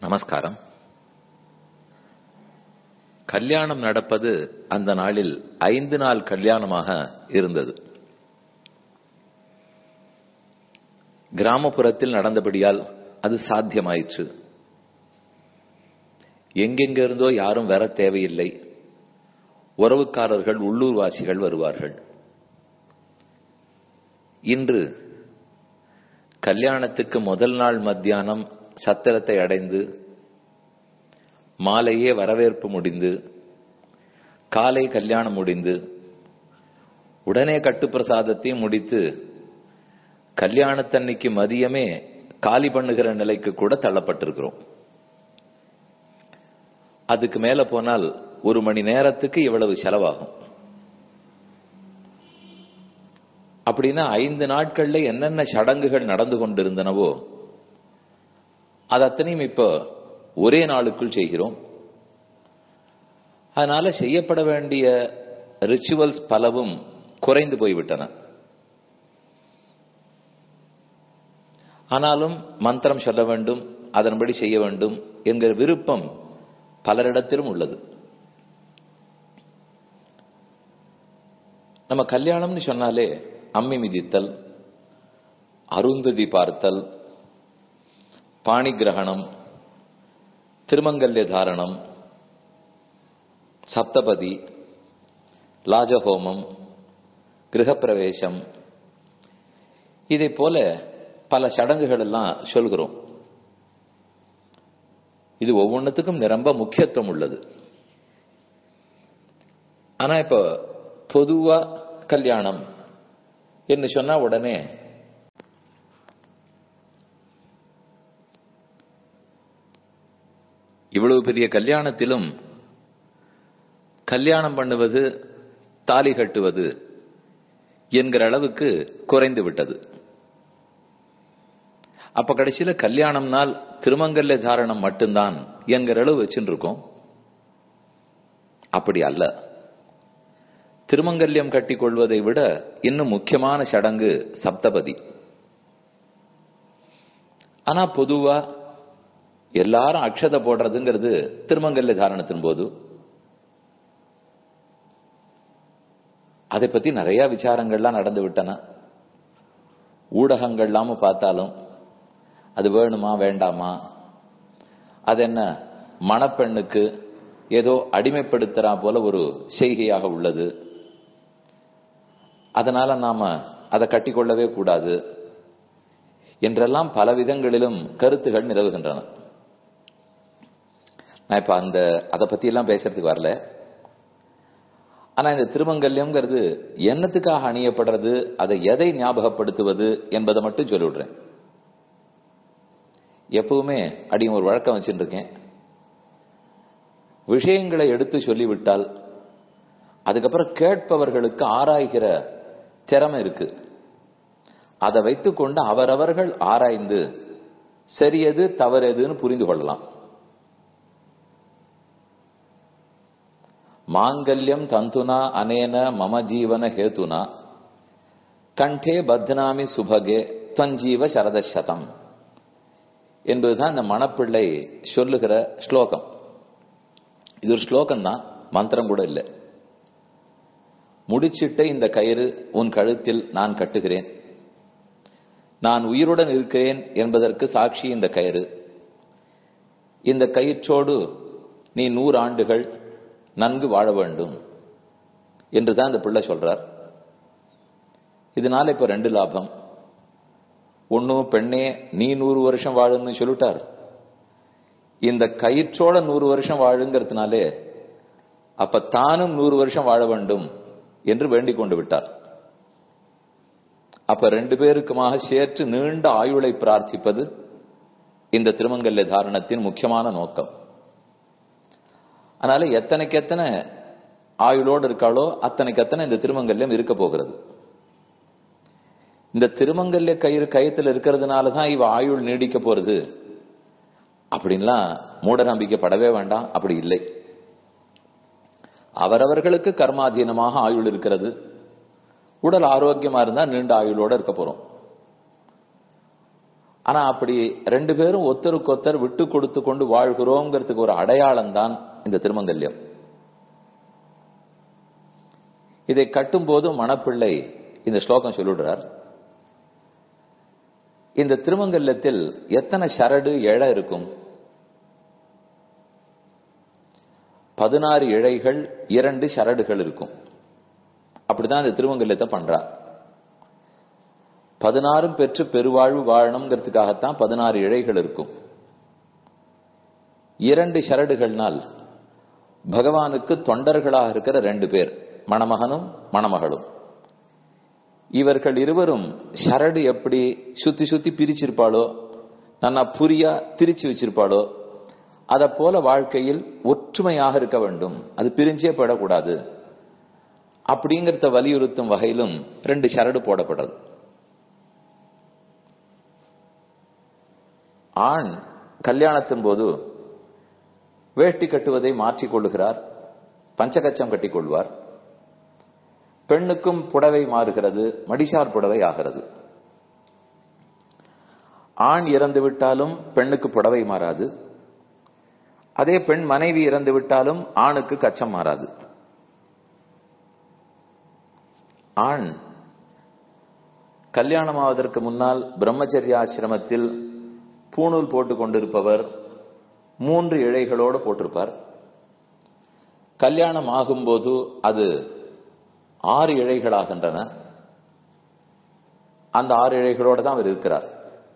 நமஸ்காரம் கல்யாணம் நடப்பது அந்த நாளில் ஐந்து நாள் கல்யாணமாக இருந்தது கிராமப்புறத்தில் நடந்தபடியால் அது சாத்தியமாயிற்று எங்கெங்கிருந்தோ யாரும் வர தேவையில்லை உறவுக்காரர்கள் உள்ளூர்வாசிகள் வருவார்கள் இன்று கல்யாணத்துக்கு முதல் நாள் மத்தியானம் சத்திரத்தை அடைந்து மாலையே வரவேற்பு முடிந்து காலை கல்யாணம் முடிந்து உடனே கட்டுப்பிரசாதத்தையும் முடித்து கல்யாணத்தன்னைக்கு மதியமே காலி பண்ணுகிற நிலைக்கு கூட தள்ளப்பட்டிருக்கிறோம் அதுக்கு மேல போனால் ஒரு மணி நேரத்துக்கு இவ்வளவு செலவாகும் அப்படின்னா ஐந்து நாட்கள்ல என்னென்ன சடங்குகள் நடந்து கொண்டிருந்தனவோ அது அத்தனையும் இப்போ ஒரே நாளுக்குள் செய்கிறோம் அதனால செய்யப்பட வேண்டிய ரிச்சுவல்ஸ் பலவும் குறைந்து போய்விட்டன ஆனாலும் மந்திரம் சொல்ல வேண்டும் அதன்படி செய்ய வேண்டும் என்கிற விருப்பம் பலரிடத்திலும் உள்ளது நம்ம கல்யாணம்னு சொன்னாலே அம்மி மிதித்தல் அருந்ததி பார்த்தல் பாணி கிரகணம் திருமங்கல்ய தாரணம் சப்தபதி லாஜஹோமம் கிரகப்பிரவேசம் இதை போல பல சடங்குகள் எல்லாம் சொல்கிறோம் இது ஒவ்வொன்றுத்துக்கும் நிரம்ப முக்கியத்துவம் உள்ளது ஆனா இப்ப பொதுவா கல்யாணம் என்று சொன்னா உடனே இவ்வளவு பெரிய கல்யாணத்திலும் கல்யாணம் பண்ணுவது தாலி கட்டுவது என்கிற அளவுக்கு குறைந்து விட்டது அப்ப கடைசியில கல்யாணம்னால் திருமங்கல்ய தாரணம் மட்டும்தான் என்கிற அளவு வச்சுட்டு இருக்கோம் அப்படி அல்ல திருமங்கல்யம் கட்டி கொள்வதை விட இன்னும் முக்கியமான சடங்கு சப்தபதி ஆனா பொதுவா எல்லாரும் அக்ஷதை போடுறதுங்கிறது திருமங்கல்ய தாரணத்தின் போது அதை பத்தி நிறைய விசாரங்கள்லாம் நடந்து விட்டன ஊடகங்கள்லாம பார்த்தாலும் அது வேணுமா வேண்டாமா அது என்ன மணப்பெண்ணுக்கு ஏதோ அடிமைப்படுத்துறா போல ஒரு செய்கையாக உள்ளது அதனால நாம அதை கட்டிக்கொள்ளவே கூடாது என்றெல்லாம் பல விதங்களிலும் கருத்துகள் நிலவுகின்றன நான் இப்ப அந்த அதை பத்தி எல்லாம் பேசுறதுக்கு வரல ஆனா இந்த திருமங்கல்யம்ங்கிறது என்னத்துக்காக அணியப்படுறது அதை எதை ஞாபகப்படுத்துவது என்பதை மட்டும் சொல்லிவிடுறேன் எப்பவுமே அடியும் ஒரு வழக்கம் வச்சுட்டு இருக்கேன் விஷயங்களை எடுத்து சொல்லிவிட்டால் அதுக்கப்புறம் கேட்பவர்களுக்கு ஆராய்கிற திறமை இருக்கு அதை வைத்துக்கொண்டு அவரவர்கள் ஆராய்ந்து சரியது தவறெதுன்னு புரிந்து கொள்ளலாம் மாங்கல்யம் தந்துனா அனேன மம ஜீவன ஹேத்துனா கண்டே பத்னாமி சுபகே தஞ்சீவ சரதசதம் என்பதுதான் இந்த மணப்பிள்ளை சொல்லுகிற ஸ்லோகம் இது ஒரு ஸ்லோகம் தான் மந்திரம் கூட இல்லை முடிச்சிட்ட இந்த கயிறு உன் கழுத்தில் நான் கட்டுகிறேன் நான் உயிருடன் இருக்கிறேன் என்பதற்கு சாட்சி இந்த கயிறு இந்த கயிற்றோடு நீ நூறு ஆண்டுகள் நன்கு வாழ வேண்டும் என்றுதான் இந்த பிள்ளை சொல்றார் இதனால இப்ப ரெண்டு லாபம் ஒன்னும் பெண்ணே நீ நூறு வருஷம் வாழுன்னு சொல்லிட்டார் இந்த கயிற்றோட நூறு வருஷம் வாழுங்கிறதுனாலே அப்ப தானும் நூறு வருஷம் வாழ வேண்டும் என்று வேண்டிக் கொண்டு விட்டார் அப்ப ரெண்டு பேருக்குமாக சேர்த்து நீண்ட ஆயுளை பிரார்த்திப்பது இந்த திருமங்கல்ய தாரணத்தின் முக்கியமான நோக்கம் அதனால எத்தனைக்கு எத்தனை ஆயுளோடு இருக்காளோ அத்தனைக்கு அத்தனை இந்த திருமங்கல்யம் இருக்க போகிறது இந்த திருமங்கல்ய கயிறு கயத்தில் இருக்கிறதுனால தான் இவ ஆயுள் நீடிக்க போறது அப்படின்லாம் மூட நம்பிக்கைப்படவே வேண்டாம் அப்படி இல்லை அவரவர்களுக்கு கர்மாதீனமாக ஆயுள் இருக்கிறது உடல் ஆரோக்கியமா இருந்தா நீண்ட ஆயுளோட இருக்க போறோம் ஆனா அப்படி ரெண்டு பேரும் ஒத்தருக்கு ஒத்தர் விட்டு கொடுத்து கொண்டு வாழ்கிறோங்கிறதுக்கு ஒரு அடையாளம் தான் இந்த திருமங்கல்யம் இதை கட்டும்போது மணப்பிள்ளை இந்த ஸ்லோகம் சொல்லிடுறார் இந்த திருமங்கல்யத்தில் எத்தனை சரடு இழை இருக்கும் பதினாறு இழைகள் இரண்டு சரடுகள் இருக்கும் அப்படிதான் இந்த திருமங்கல்யத்தை பண்றா பதினாறும் பெற்று பெருவாழ்வு வாழணுங்கிறதுக்காகத்தான் பதினாறு இழைகள் இருக்கும் இரண்டு சரடுகள்னால் பகவானுக்கு தொண்டர்களாக இருக்கிற ரெண்டு பேர் மணமகனும் மணமகளும் இவர்கள் இருவரும் சரடு எப்படி சுத்தி சுத்தி பிரிச்சிருப்பாளோ நல்லா புரியா திரிச்சு வச்சிருப்பாளோ அதை போல வாழ்க்கையில் ஒற்றுமையாக இருக்க வேண்டும் அது பிரிஞ்சே படக்கூடாது அப்படிங்கறத வலியுறுத்தும் வகையிலும் ரெண்டு சரடு போடப்படுறது ஆண் கல்யாணத்தின் போது வேஷ்டி கட்டுவதை மாற்றிக் கொள்ளுகிறார் பஞ்சகச்சம் கட்டிக் கொள்வார் பெண்ணுக்கும் புடவை மாறுகிறது மடிசார் புடவை ஆகிறது ஆண் இறந்து விட்டாலும் பெண்ணுக்கு புடவை மாறாது அதே பெண் மனைவி இறந்து விட்டாலும் ஆணுக்கு கச்சம் மாறாது ஆண் கல்யாணமாவதற்கு முன்னால் பிரம்மச்சரிய ஆசிரமத்தில் பூணூல் போட்டுக் கொண்டிருப்பவர் மூன்று இழைகளோடு போட்டிருப்பார் கல்யாணம் ஆகும்போது அது ஆறு இழைகளாகின்றன அந்த ஆறு இழைகளோடு தான் அவர் இருக்கிறார்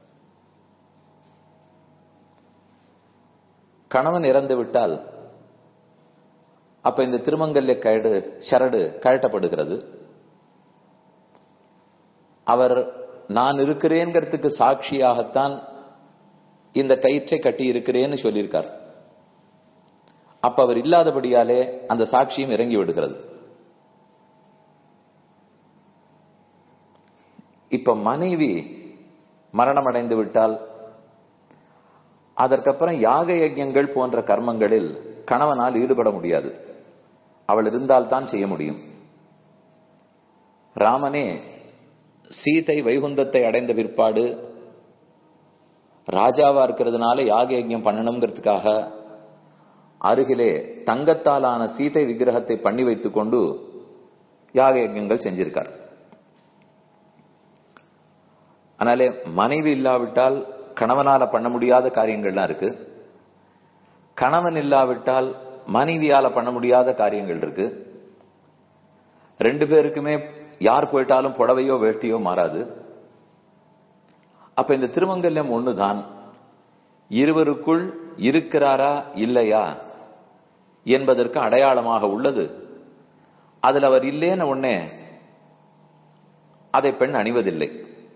கணவன் இறந்து விட்டால் அப்ப இந்த திருமங்கல்ய கயடு சரடு கழட்டப்படுகிறது அவர் நான் இருக்கிறேங்கிறதுக்கு சாட்சியாகத்தான் இந்த கயிற்றை கட்டி இருக்கிறேன்னு சொல்லியிருக்கார் அப்ப அவர் இல்லாதபடியாலே அந்த சாட்சியும் இறங்கி விடுகிறது இப்ப மனைவி மரணம் அடைந்து விட்டால் அதற்கப்புறம் யாக யஜ்யங்கள் போன்ற கர்மங்களில் கணவனால் ஈடுபட முடியாது அவள் இருந்தால்தான் செய்ய முடியும் ராமனே சீதை வைகுந்தத்தை அடைந்த பிற்பாடு ராஜாவா இருக்கிறதுனால யாக யஜ்யம் பண்ணணுங்கிறதுக்காக அருகிலே தங்கத்தாலான சீதை விக்கிரகத்தை பண்ணி வைத்துக் கொண்டு யாக யஜ்யங்கள் செஞ்சிருக்கார் அதனாலே மனைவி இல்லாவிட்டால் கணவனால பண்ண முடியாத காரியங்கள்லாம் இருக்கு கணவன் இல்லாவிட்டால் மனைவியால பண்ண முடியாத காரியங்கள் இருக்கு ரெண்டு பேருக்குமே யார் போயிட்டாலும் புடவையோ வேட்டியோ மாறாது அப்ப இந்த திருமங்கல்யம் ஒண்ணுதான் இருவருக்குள் இருக்கிறாரா இல்லையா என்பதற்கு அடையாளமாக உள்ளது அதுல அவர் இல்லேன்னு உடனே அதை பெண் அணிவதில்லை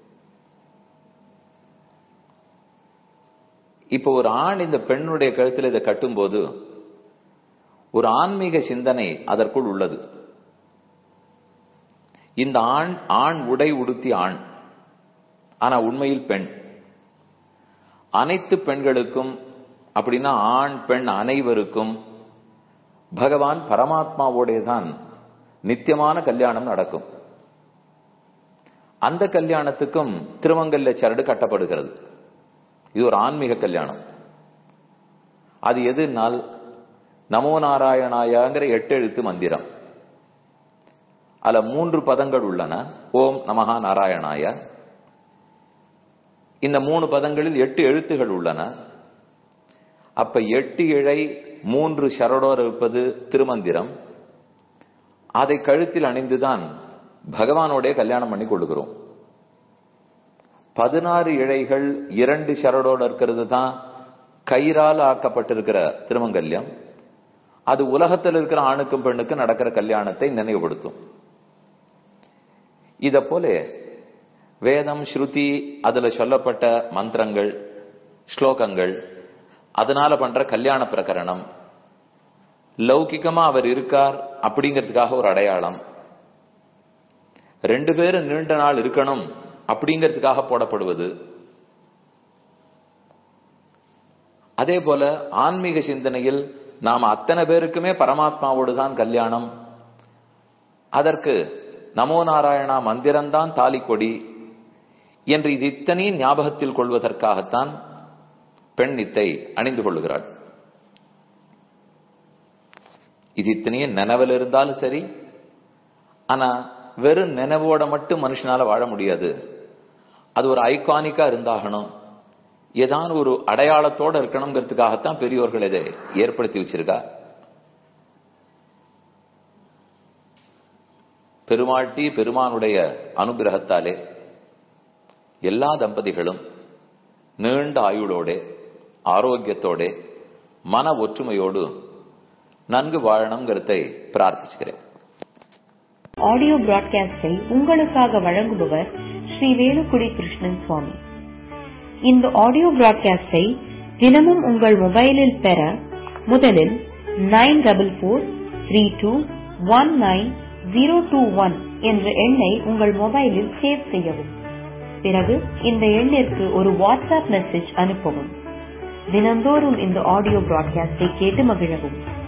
இப்போ ஒரு ஆண் இந்த பெண்ணுடைய கழுத்தில் இதை கட்டும்போது ஒரு ஆன்மீக சிந்தனை அதற்குள் உள்ளது இந்த ஆண் ஆண் உடை உடுத்தி ஆண் ஆனா உண்மையில் பெண் அனைத்து பெண்களுக்கும் அப்படின்னா ஆண் பெண் அனைவருக்கும் பகவான் பரமாத்மாவோடைய தான் நித்தியமான கல்யாணம் நடக்கும் அந்த கல்யாணத்துக்கும் திருமங்கல்ய சரடு கட்டப்படுகிறது இது ஒரு ஆன்மீக கல்யாணம் அது எதுனால் நமோ நாராயணாயாங்கிற எட்டு எழுத்து மந்திரம் அதுல மூன்று பதங்கள் உள்ளன ஓம் நமஹா நாராயணாய இந்த மூணு பதங்களில் எட்டு எழுத்துகள் உள்ளன அப்ப எட்டு இழை மூன்று சரடோர் இருப்பது திருமந்திரம் அதை கழுத்தில் அணிந்துதான் பகவானோடைய கல்யாணம் பண்ணி கொள்ளுகிறோம் பதினாறு இழைகள் இரண்டு சரடோடு இருக்கிறது தான் கயிறால் ஆக்கப்பட்டிருக்கிற திருமங்கல்யம் அது உலகத்தில் இருக்கிற ஆணுக்கும் பெண்ணுக்கும் நடக்கிற கல்யாணத்தை நினைவுபடுத்தும் இத போல வேதம் ஸ்ருதி அதுல சொல்லப்பட்ட மந்திரங்கள் ஸ்லோகங்கள் அதனால பண்ற கல்யாண பிரகரணம் லௌகிகமா அவர் இருக்கார் அப்படிங்கிறதுக்காக ஒரு அடையாளம் ரெண்டு பேரும் நீண்ட நாள் இருக்கணும் அப்படிங்கிறதுக்காக போடப்படுவது அதே போல ஆன்மீக சிந்தனையில் நாம் அத்தனை பேருக்குமே பரமாத்மாவோடு தான் கல்யாணம் அதற்கு நமோ நாராயணா மந்திரம்தான் தாலி கொடி என்று இது இத்தனையும் ஞாபகத்தில் கொள்வதற்காகத்தான் பெண் நித்தை அணிந்து கொள்ளுகிறாள் இது இத்தனையும் நினைவில் இருந்தாலும் சரி ஆனா வெறும் நினைவோட மட்டும் மனுஷனால வாழ முடியாது அது ஒரு ஐகானிக்கா இருந்தாகணும் ஏதாவது ஒரு அடையாளத்தோட இருக்கணுங்கிறதுக்காகத்தான் பெரியோர்கள் இதை ஏற்படுத்தி வச்சிருக்கா பெருமாட்டி பெருமானுடைய அனுகிரகத்தாலே எல்லா தம்பதிகளும் நீண்ட ஆயுளோட ஆரோக்கியத்தோட மன ஒற்றுமையோடு நன்கு வாழணுங்கிறதை பிரார்த்திச்சுக்கிறேன் ஆடியோ பிராட்காஸ்டை உங்களுக்காக வழங்குபவர் ஸ்ரீ வேலுக்குடி கிருஷ்ணன் சுவாமி இந்த ஆடியோ பிராட்காஸ்டை தினமும் உங்கள் மொபைலில் பெற முதலில் nine double four three two one nine zero two one என்ற எண்ணை உங்கள் மொபைலில் சேவ் செய்யவும் பிறகு இந்த எண்ணிற்கு ஒரு வாட்ஸ்அப் மெசேஜ் அனுப்பவும் தினந்தோறும் இந்த ஆடியோ பிராட்காஸ்டை கேட்டு மகிழவும்